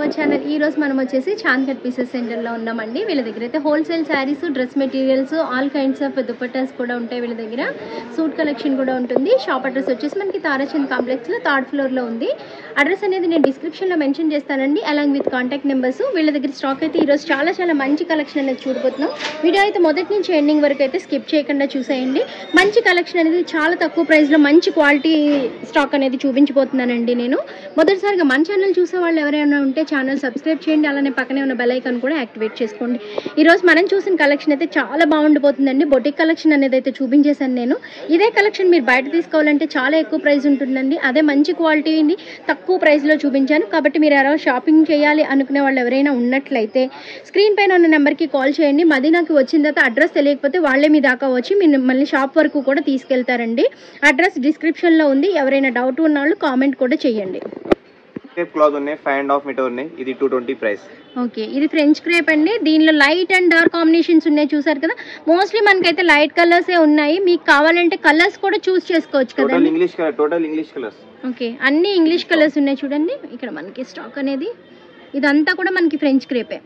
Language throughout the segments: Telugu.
అవర్ ఛానల్ ఈ రోజు మనం వచ్చేసి చాంద్కట్ పీసెస్ సెంటర్లో ఉన్నామండి వీళ్ళ దగ్గర అయితే wholesale saris dress materials all kinds of dupattas కూడా ఉంటాయి వీళ్ళ దగ్గర సూట్ కలెక్షన్ కూడా ఉంటుంది షాప్ అడ్రస్ వచ్చేసి మనకి తారాచంద్ కాంప్లెక్స్లో థర్డ్ ఫ్లోర్లో ఉంది అడ్రస్ అనేది నేను డిస్క్రిప్షన్లో మెన్షన్ చేస్తానండి అలాంగ్ విత్ కాంటాక్ట్ నెంబర్స్ వీళ్ళ దగ్గర స్టాక్ అయితే ఈరోజు చాలా చాలా మంచి కలెక్షన్ అనేది చూడబోతున్నాం వీడియో అయితే మొదటి నుంచి ఎండింగ్ వరకు అయితే స్కిప్ చేయకుండా చూసేయండి మంచి కలెక్షన్ అనేది చాలా తక్కువ ప్రైస్లో మంచి క్వాలిటీ స్టాక్ అనేది చూపించబోతున్నానండి నేను మొదటిసారిగా మన ఛానల్ చూసే వాళ్ళు ఎవరైనా ఉంటే ఛానల్ సబ్స్క్రైబ్ చేయండి అలానే పక్కనే ఉన్న బెల్ ఐకాన్ కూడా యాక్టివేట్ చేసుకోండి ఈరోజు మనం చూసిన కలెక్షన్ అయితే చాలా బాగుండిపోతుందండి బొటిక్ కలెక్షన్ అనేది అయితే చూపించేశాను నేను ఇదే కలెక్షన్ మీరు బయట తీసుకోవాలంటే చాలా ఎక్కువ ప్రైస్ ఉంటుందండి అదే మంచి క్వాలిటీ ఉంది తక్కువ ప్రైస్లో చూపించాను కాబట్టి మీరు ఎవరో షాపింగ్ చేయాలి అనుకునే వాళ్ళు ఎవరైనా ఉన్నట్లయితే స్క్రీన్ పైన ఉన్న నెంబర్కి కాల్ చేయండి మదీనాకి వచ్చిన తర్వాత అడ్రస్ తెలియకపోతే వాళ్ళే మీ దాకా వచ్చి మీరు మళ్ళీ షాప్ వరకు కూడా తీసుకెళ్తారండి అడ్రస్ డిస్క్రిప్షన్లో ఉంది ఎవరైనా డౌట్ ఉన్న వాళ్ళు కామెంట్ కూడా చేయండి టేప్ క్లాత్ ఉన్నాయి ఫైవ్ అండ్ హాఫ్ మీటర్ ఉన్నాయి ఇది టూ ట్వంటీ ప్రైస్ ఓకే ఇది ఫ్రెంచ్ క్రేప్ అండి దీనిలో లైట్ అండ్ డార్క్ కాంబినేషన్స్ ఉన్నాయి చూసారు కదా మోస్ట్లీ మనకైతే లైట్ కలర్స్ ఉన్నాయి మీకు కావాలంటే కలర్స్ కూడా చూస్ చేసుకోవచ్చు టోటల్ కదండి English colour total English colours okay అన్ని ఇంగ్లీష్ కలర్స్ ఉన్నాయి చూడండి ఇక్కడ మనకి స్టాక్ అనేది ఇదంతా కూడా మనకి ఫ్రెంచ్ క్రేపే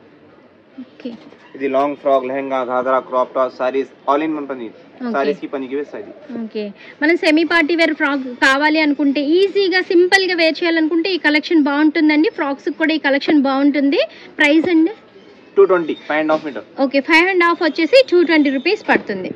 ఓకే ఇది long frock lehenga ghagra crop top saris all in one పని Okay. సారీస్ కి పనికి వేస్తాయి ఓకే మనం సెమీ పార్టీ వేర్ ఫ్రాక్ కావాలి అనుకుంటే ఈజీగా సింపుల్గా వేర్ చేయాలనుకుంటే ఈ కలెక్షన్ బాగుంటుందండి ఫ్రాక్స్ కూడా ఈ కలెక్షన్ బాగుంటుంది ప్రైస్ అండి two twenty five and half metre okay five and half వచ్చేసి టూ ట్వంటీ రూపీస్ పడుతుంది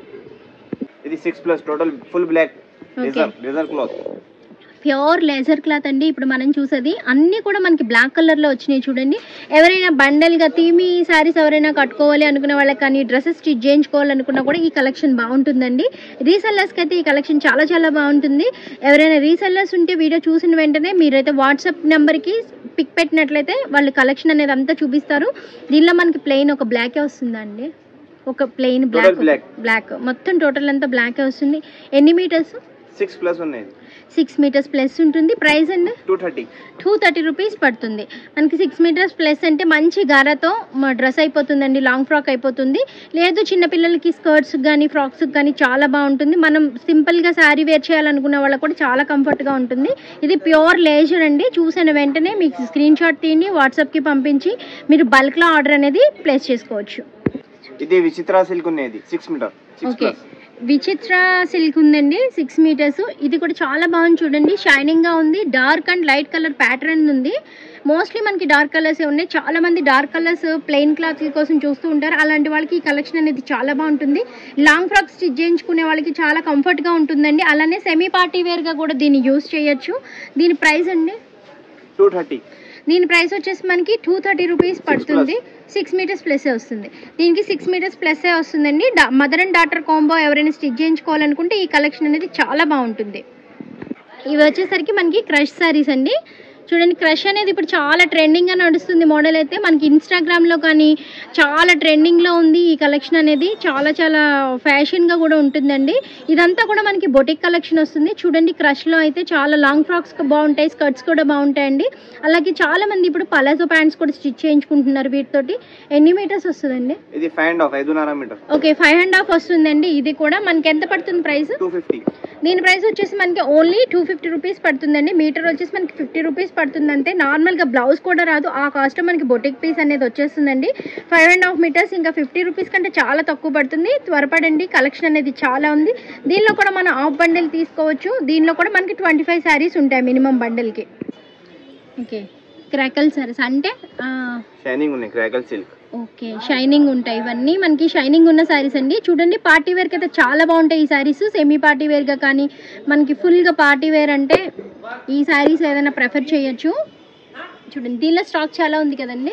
ఇది six plus total full black Okay. Laser laser cloth pure laser cloth అండి ఇప్పుడు మనం చూసేది అన్నీ కూడా మనకి బ్లాక్ కలర్లో వచ్చినాయి చూడండి ఎవరైనా బండల్గా తీమి శారీస్ ఎవరైనా కట్టుకోవాలి అనుకునే వాళ్ళకి కానీ డ్రెస్సెస్ స్టిచ్ చేయించుకోవాలనుకున్నా కూడా ఈ కలెక్షన్ బాగుంటుందండి రీసెల్లర్స్కి అయితే ఈ కలెక్షన్ చాలా చాలా బాగుంటుంది ఎవరైనా రీసెల్లర్స్ ఉంటే వీడియో చూసిన వెంటనే మీరైతే వాట్సాప్ నెంబర్కి పిక్ పెట్టినట్లయితే వాళ్ళు కలెక్షన్ అనేది అంతా చూపిస్తారు దీనిలో మనకి ప్లెయిన్ ఒక బ్లాకే వస్తుందండి ఒక ప్లెయిన్ బ్లాక్ black. బ్లాక్ మొత్తం టోటల్ అంతా బ్లాకే వస్తుంది ఎన్ని మీటర్స్ సిక్స్ ప్లస్ ఉన్నాయి సిక్స్ మీటర్స్ ప్లస్ ఉంటుంది ప్రైస్ అండి two thirty two thirty rupees పడుతుంది మనకి సిక్స్ మీటర్స్ ప్లస్ అంటే మంచి గారతో మా డ్రెస్ అయిపోతుందండి లాంగ్ ఫ్రాక్ అయిపోతుంది లేదు చిన్నపిల్లలకి స్కర్ట్స్ కానీ ఫ్రాక్స్ కానీ చాలా బాగుంటుంది మనం సింపుల్గా శారీ వేర్ చేయాలనుకునే వాళ్ళకి కూడా చాలా కంఫర్ట్గా ఉంటుంది ఇది ప్యూర్ లేజర్ అండి చూసిన వెంటనే మీకు స్క్రీన్ షాట్ తీయండి వాట్సాప్కి పంపించి మీరు బల్క్లో ఆర్డర్ అనేది ప్లేస్ చేసుకోవచ్చు ఇది విచిత్ర సిల్క్ ఉన్నాయి six metre six okay plus Vichitra silk ఉందండి సిక్స్ మీటర్స్ ఇది కూడా చాలా బాగుంది చూడండి షైనింగ్ గా ఉంది dark and light colour pattern ఉంది మోస్ట్లీ మనకి డార్క్ కలర్స్ ఉన్నాయి చాలా మంది డార్క్ కలర్స్ ప్లెయిన్ క్లాత్ కోసం చూస్తూ ఉంటారు అలాంటి వాళ్ళకి ఈ కలెక్షన్ అనేది చాలా బాగుంటుంది లాంగ్ ఫ్రాక్ స్టిచ్ చేయించుకునే వాళ్ళకి చాలా కంఫర్ట్ గా ఉంటుందండి అలానే సెమీ పార్టీ వేర్ గా కూడా దీన్ని యూస్ చేయొచ్చు దీని ప్రైస్ అండి టూ థర్టీ దీని ప్రైస్ వచ్చేసి మనకి టూ థర్టీ రూపీస్ పడుతుంది సిక్స్ మీటర్స్ ప్లస్ వస్తుంది దీనికి సిక్స్ మీటర్స్ ప్లస్ వస్తుందండి మదర్ అండ్ డాటర్ కాంబో ఎవరైనా స్టిచ్ చేయించుకోవాలనుకుంటే ఈ కలెక్షన్ అనేది చాలా బాగుంటుంది ఇవి వచ్చేసరికి మనకి క్రష్ శారీస్ అండి చూడండి క్రష్ అనేది ఇప్పుడు చాలా ట్రెండింగ్గా నడుస్తుంది మోడల్ అయితే మనకి ఇన్స్టాగ్రామ్లో కానీ చాలా ట్రెండింగ్లో ఉంది ఈ కలెక్షన్ అనేది చాలా చాలా ఫ్యాషన్గా కూడా ఉంటుందండి ఇదంతా కూడా మనకి బొటిక్ కలెక్షన్ వస్తుంది చూడండి క్రష్లో అయితే చాలా లాంగ్ ఫ్రాక్స్ బాగుంటాయి స్కర్ట్స్ కూడా బాగుంటాయండి అలాగే చాలా మంది ఇప్పుడు పలాజో ప్యాంట్స్ కూడా స్టిచ్ చేయించుకుంటున్నారు వీటితోటి ఎన్ని మీటర్స్ వస్తుందండి ఇది ఫైవ్ అండ్ హాఫ్ ఐదున్నర metre okay five and half వస్తుందండి ఇది కూడా మనకి ఎంత పడుతుంది ప్రైస్ టూ ఫిఫ్టీ దీని ప్రైస్ వచ్చేసి మనకి ఓన్లీ టూ ఫిఫ్టీ రూపీస్ పడుతుందండి మీటర్ వచ్చేసి మనకి ఫిఫ్టీ రూపీస్ పడుతుంది అంతే నార్మల్గా బ్లౌజ్ కూడా రాదు ఆ కాస్ట్ మనకి బొటిక్ పీస్ అనేది వచ్చేస్తుందండి ఫైవ్ అండ్ హాఫ్ మీటర్స్ ఇంకా ఫిఫ్టీ రూపీస్ కంటే చాలా తక్కువ పడుతుంది త్వరపడండి కలెక్షన్ అనేది చాలా ఉంది దీనిలో కూడా మనం హాఫ్ బండిల్ తీసుకోవచ్చు దీనిలో కూడా మనకి ట్వంటీ ఫైవ్ శారీస్ ఉంటాయి మినిమం బండిల్కి ఓకే క్రాకల్ శారీస్ అంటే ఆ, షైనింగ్ ఉన్నాయి క్రాకల్ సిల్క్ ఓకే షైనింగ్ ఉంటాయి ఇవన్నీ మనకి షైనింగ్ ఉన్న శారీస్ అండి చూడండి పార్టీ వేర్కి అయితే చాలా బాగుంటాయి ఈ శారీస్ సెమీ పార్టీ వేర్గా కానీ మనకి ఫుల్గా పార్టీ వేర్ అంటే ఈ శారీస్ ఏదైనా ప్రిఫర్ చేయొచ్చు చూడండి దీనిలో స్టాక్ చాలా ఉంది కదండి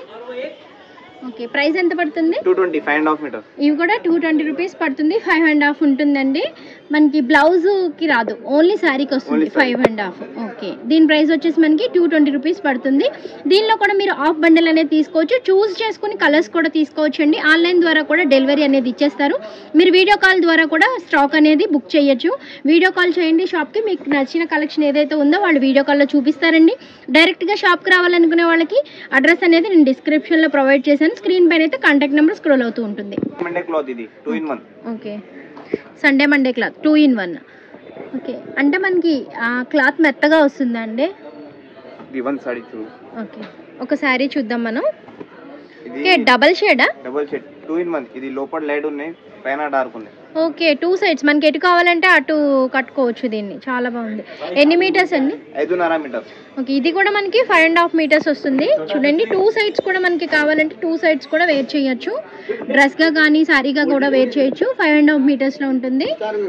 ఓకే ప్రైస్ ఎంత పడుతుంది two twenty five and half metre ఇవి కూడా టూ ట్వంటీ రూపీస్ పడుతుంది ఫైవ్ అండ్ హాఫ్ ఉంటుందండి మనకి బ్లౌజ్కి రాదు ఓన్లీ శారీకి వస్తుంది Only saree. Five and half okay దీని ప్రైస్ వచ్చేసి మనకి టూ ట్వంటీ రూపీస్ పడుతుంది దీనిలో కూడా మీరు హాఫ్ బండల్ అనేది తీసుకోవచ్చు చూస్ చేసుకుని కలర్స్ కూడా తీసుకోవచ్చు అండి ఆన్లైన్ ద్వారా కూడా డెలివరీ అనేది ఇచ్చేస్తారు మీరు వీడియో కాల్ ద్వారా కూడా స్టాక్ అనేది బుక్ చేయొచ్చు వీడియో కాల్ చేయండి షాప్కి మీకు నచ్చిన కలెక్షన్ ఏదైతే ఉందో వాళ్ళు వీడియో కాల్లో చూపిస్తారండి డైరెక్ట్గా షాప్కి రావాలనుకునే వాళ్ళకి అడ్రస్ అనేది నేను డిస్క్రిప్షన్లో ప్రొవైడ్ చేశాను స్క్రీన్ పైన అయితే కాంటాక్ట్ నెంబర్ స్క్రోల్ అవుతూ ఉంటుంది మండే క్లాత్ ఇది two in one okay Sunday Monday cloth two in one okay అంటే మనకి క్లాత్ మెత్తగా వస్తుందా అండి ఇది వన్ సారీ చూడు ఓకే ఒక శారీ చూద్దాం మనం ఇది ఓకే డబల్ షేడా double shade two in one ఇది లోపల లైట్ ఉన్నాయి పైన డార్క్ ఉన్నాయి ఓకే టూ సైడ్స్ మనకి ఎటు కావాలంటే అటు కట్టుకోవచ్చు దీన్ని చాలా బాగుంది ఎన్ని మీటర్స్ అండి ఐదున్నర మీటర్ ఓకే ఇది కూడా మనకి ఫైవ్ అండ్ హాఫ్ మీటర్స్ వస్తుంది చూడండి టూ సైడ్స్ కూడా మనకి కావాలంటే టూ సైడ్స్ కూడా వేర్ చేయొచ్చు డ్రెస్గా కానీ శారీగా కూడా వేర్ చేయొచ్చు ఫైవ్ అండ్ హాఫ్ మీటర్స్లో ఉంటుంది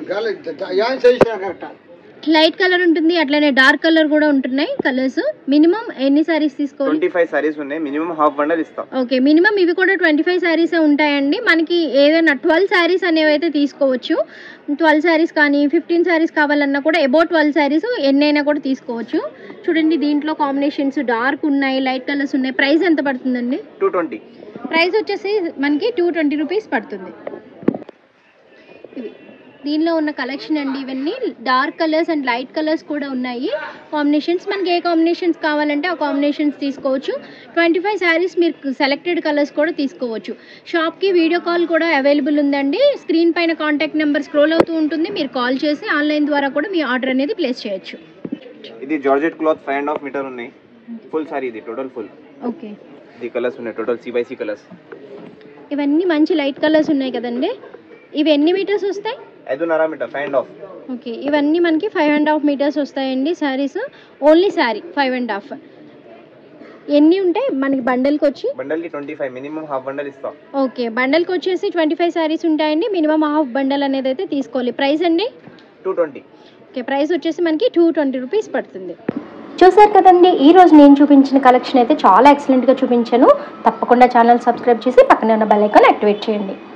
లైట్ కలర్ ఉంటుంది అట్లనే డార్క్ కలర్ కూడా ఉంటున్నాయి కలర్స్ మినిమం ఎన్ని సారీస్ తీసుకోవాలి ట్వంటీ ఫైవ్ సారీస్ ఉన్నాయి మినిమం హాఫ్ బండల్ ఇస్తాం ఓకే మినిమం ఇవి కూడా ట్వంటీ ఫైవ్ శారీసే ఉంటాయండి మనకి ఏదైనా ట్వెల్వ్ శారీస్ అనేవి అయితే తీసుకోవచ్చు ట్వెల్వ్ శారీస్ కానీ ఫిఫ్టీన్ శారీస్ కావాలన్నా కూడా అబౌట్ ట్వెల్వ్ శారీస్ ఎన్నైనా కూడా తీసుకోవచ్చు చూడండి దీంట్లో కాంబినేషన్స్ డార్క్ ఉన్నాయి లైట్ కలర్స్ ఉన్నాయి ప్రైస్ ఎంత పడుతుందండి టూ ట్వంటీ ప్రైస్ వచ్చేసి మనకి టూ ట్వంటీ రూపీస్ పడుతుంది ఇవి దీనిలో ఉన్న కలెక్షన్ అండి ఇవన్నీ dark colours and light colours కూడా ఉన్నాయి కాంబినేషన్స్ మనకి ఏ కాంబినేషన్స్ కావాలంటే ఆ కాంబినేషన్స్ తీసుకోవచ్చు ట్వంటీ ఫైవ్ శారీస్ మీరు సెలెక్టెడ్ కలర్స్ కూడా తీసుకోవచ్చు షాప్కి వీడియో కాల్ కూడా అవైలబుల్ ఉందండి స్క్రీన్ పైన కాంటాక్ట్ నెంబర్ స్క్రోల్ అవుతూ ఉంటుంది మీరు కాల్ చేసి ఆన్లైన్ ద్వారా కూడా మీ ఆర్డర్ అనేది ప్లేస్ చేయొచ్చు ఇది georgette cloth five and half metre ఉన్నాయి ఫుల్ సారీ ఇది టోటల్ ఫుల్ ఓకే ఇది కలర్స్ ఉన్నాయి total C by C colours ఇవన్నీ మంచి లైట్ కలర్స్ ఉన్నాయి కదండి ఇవి ఎన్ని మీటర్స్ వస్తాయి ఐదున్నర metre five and half okay ఇవన్నీ మనకి ఫైవ్ అండ్ హాఫ్ మీటర్స్ వస్తాయండి saris only sari five and half ఎన్ని ఉంటాయి మనకి బండల్కి వచ్చి బండల్కి twenty five minimum half bundle ఇస్తాం ఓకే బండల్కి వచ్చేసి ట్వంటీ ఫైవ్ శారీస్ ఉంటాయండి మినిమం హాఫ్ బండల్ అనేది అయితే తీసుకోవాలి ప్రైస్ అండి టూ ట్వంటీ ఓకే ప్రైస్ వచ్చేసి మనకి టూ ట్వంటీ రూపీస్ పడుతుంది చూసారు కదండి ఈ రోజు నేను చూపించిన కలెక్షన్ అయితే చాలా ఎక్సలెంట్గా చూపించాను తప్పకుండా ఛానల్ సబ్స్క్రైబ్ చేసి పక్కనే ఉన్న బెల్ ఐకాన్ యాక్టివేట్ చేయండి